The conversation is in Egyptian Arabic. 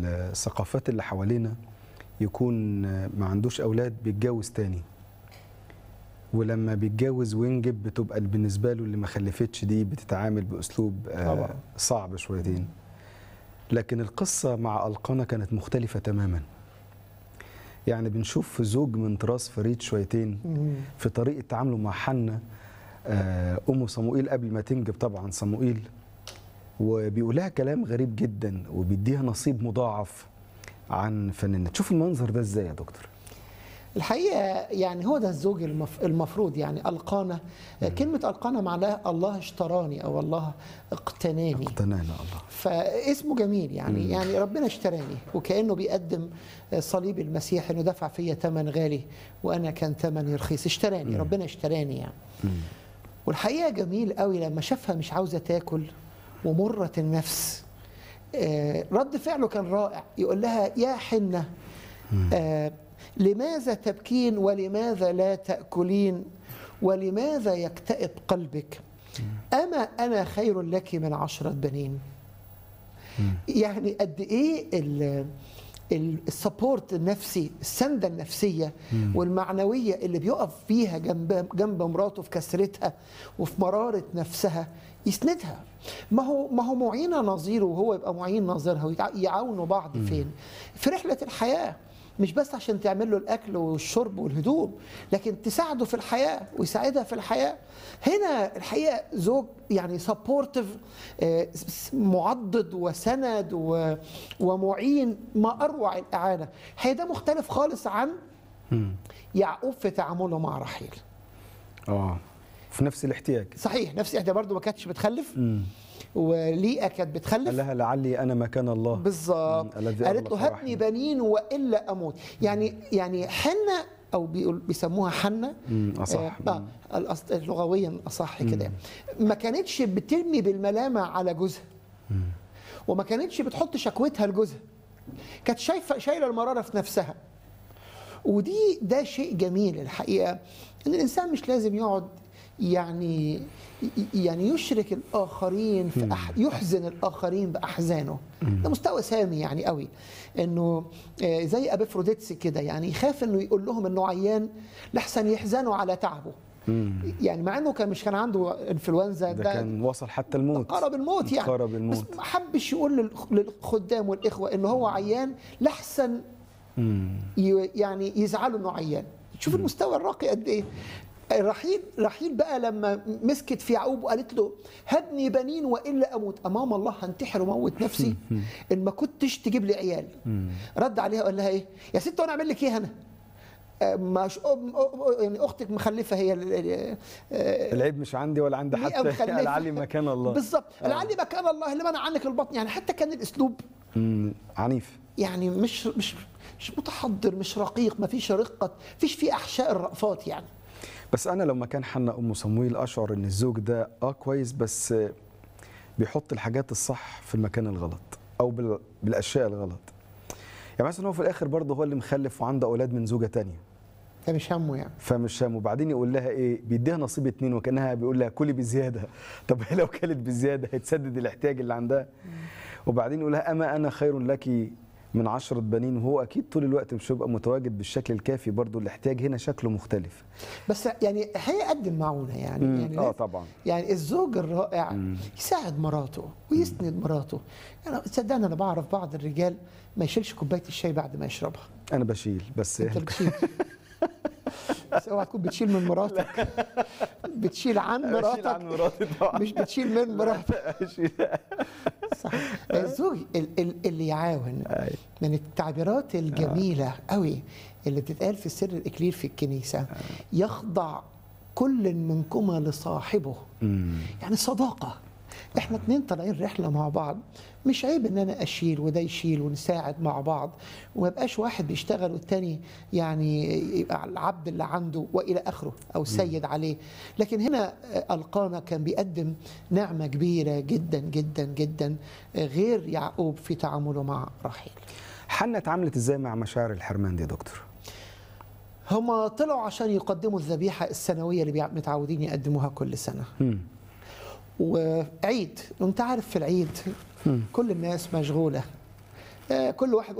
الثقافات اللي حوالينا يكون ما عندوش اولاد بيتجوز تاني ولما بيتجوز وينجب بتبقى بالنسبه له اللي ما خلفتش دي بتتعامل باسلوب آه، طبعا. صعب شويتين لكن القصه مع القنا كانت مختلفه تماما يعني بنشوف زوج من طراز فريد شويتين مم. في طريقه تعامله مع حنة آه، ام صموئيل قبل ما تنجب طبعا صموئيل وبيقول لها كلام غريب جدا وبيديها نصيب مضاعف عن فنانة تشوف المنظر ده ازاي يا دكتور الحقيقه يعني هو ده الزوج المف- المفروض يعني القانا كلمه القانا معناها الله اشتراني او الله اقتناني اقتنانا الله فاسمه جميل يعني يعني ربنا اشتراني وكانه بيقدم صليب المسيح انه دفع فيا ثمن غالي وانا كان ثمني رخيص اشتراني ربنا اشتراني يعني والحقيقه جميل قوي لما شافها مش عاوزه تاكل ومره النفس آه، رد فعله كان رائع يقول لها يا حنه آه، لماذا تبكين ولماذا لا تاكلين ولماذا يكتئب قلبك اما انا خير لك من عشره بنين يعني قد ايه ال- ال- السبورت النفسي السنده النفسيه والمعنويه اللي بيقف فيها جنب جنب مراته في كسرتها وفي مراره نفسها يسندها ما هو ما هو معينه نظيره وهو يبقى معين نظيرها ويعاونوا بعض فين في رحله الحياه مش بس عشان تعمل له الاكل والشرب والهدوم لكن تساعده في الحياه ويساعدها في الحياه هنا الحقيقه زوج يعني سبورتيف معضد وسند و- ومعين ما اروع الاعانه هي ده مختلف خالص عن يعقوب في تعامله مع رحيل اه في نفس الاحتياج صحيح نفس احدى برضه ما كانتش بتخلف وليئه كانت قال بتخلف لها لعلي انا مكان الله بالظبط مم، الذي قالت أغلق له هبني رحمي. بنين والا اموت يعني يعني حنه او بيقول بيسموها حنه مم، أصح. آه آه، الأص- لغويا اصح كده ما كانتش بترمي بالملامه على جوزها وما كانتش بتحط شكوتها لجوزها كانت شايفه شايله المراره في نفسها ودي ده شيء جميل الحقيقه ان الانسان مش لازم يقعد يعني يعني يشرك الاخرين في أح يحزن الاخرين باحزانه ده مستوى سامي يعني قوي انه آه، زي ابيفروديتس كده يعني يخاف انه يقول لهم انه عيان لحسن يحزنوا على تعبه يعني مع انه كان مش كان عنده انفلونزا ده كان وصل حتى الموت قرب الموت يعني قرب الموت بس ما حبش يقول للخ- للخدام والاخوه ان هو عيان لحسن مم. ي- يعني يزعلوا انه عيان شوف المستوى الراقي قد ايه رحيل رحيل بقى لما مسكت في يعقوب وقالت له هبني بنين والا اموت امام الله هنتحر وموت نفسي ان ما كنتش تجيب لي عيال رد عليها وقال لها ايه يا ست وانا اعمل لك ايه هنا آه، مش أم- أم- يعني اختك مخلفه هي ال- ال- آه، العيب مش عندي ولا عند مئة حتى مخلفة. لعلي مكان الله بالظبط آه. لعلي مكان الله اللي منع عنك البطن يعني حتى كان الاسلوب مم، عنيف يعني مش مش مش متحضر مش رقيق ما فيش رقه فيش فيه احشاء الرأفات يعني بس انا لو مكان حنا ام صمويل اشعر ان الزوج ده اه كويس بس آه، بيحط الحاجات الصح في المكان الغلط او بال- بالاشياء الغلط يعني مثلا هو في الاخر برضه هو اللي مخلف وعنده اولاد من زوجه تانية ده مش همه يعني فمش هم وبعدين يقول لها ايه بيديها نصيب اتنين وكانها بيقول لها كلي بزياده طب هي لو كلت بزياده هيتسدد الاحتياج اللي عندها وبعدين يقول لها اما انا خير لك من عشرة بنين وهو اكيد طول الوقت مش هيبقى متواجد بالشكل الكافي برضه الاحتياج هنا شكله مختلف بس يعني هيقدم معونه يعني مم، يعني اه لازم- طبعا يعني الزوج الرائع يساعد مراته ويسند مراته يعني صدقني انا بعرف بعض الرجال ما يشيلش كوبايه الشاي بعد ما يشربها انا بشيل بس انت اللي بتشيل بس اوعى تكون بتشيل من مراتك بتشيل عن بشيل عن مراتك مراتي طبعا مش بتشيل من مراتك بشيل صح الزوج ال- ال- اللي يعاون أيوة. من التعبيرات الجميلة قوي اللي بتتقال في سر الإكليل في الكنيسة يخضع كل منكما لصاحبه مم. يعني صداقة احنا اتنين طالعين رحلة مع بعض مش عيب ان انا اشيل وده يشيل ونساعد مع بعض وما يبقاش واحد بيشتغل والتاني يعني يبقى العبد اللي عنده والى اخره او السيد عليه لكن هنا آه، القانا كان بيقدم نعمة كبيرة جدا جدا جدا آه، غير يعقوب في تعامله مع رحيل حنا اتعاملت ازاي مع مشاعر الحرمان دي يا دكتور هما طلعوا عشان يقدموا الذبيحة السنوية اللي بيع- متعودين يقدموها كل سنة مم. وعيد انت عارف في العيد كل الناس مشغولة آه، كل واحد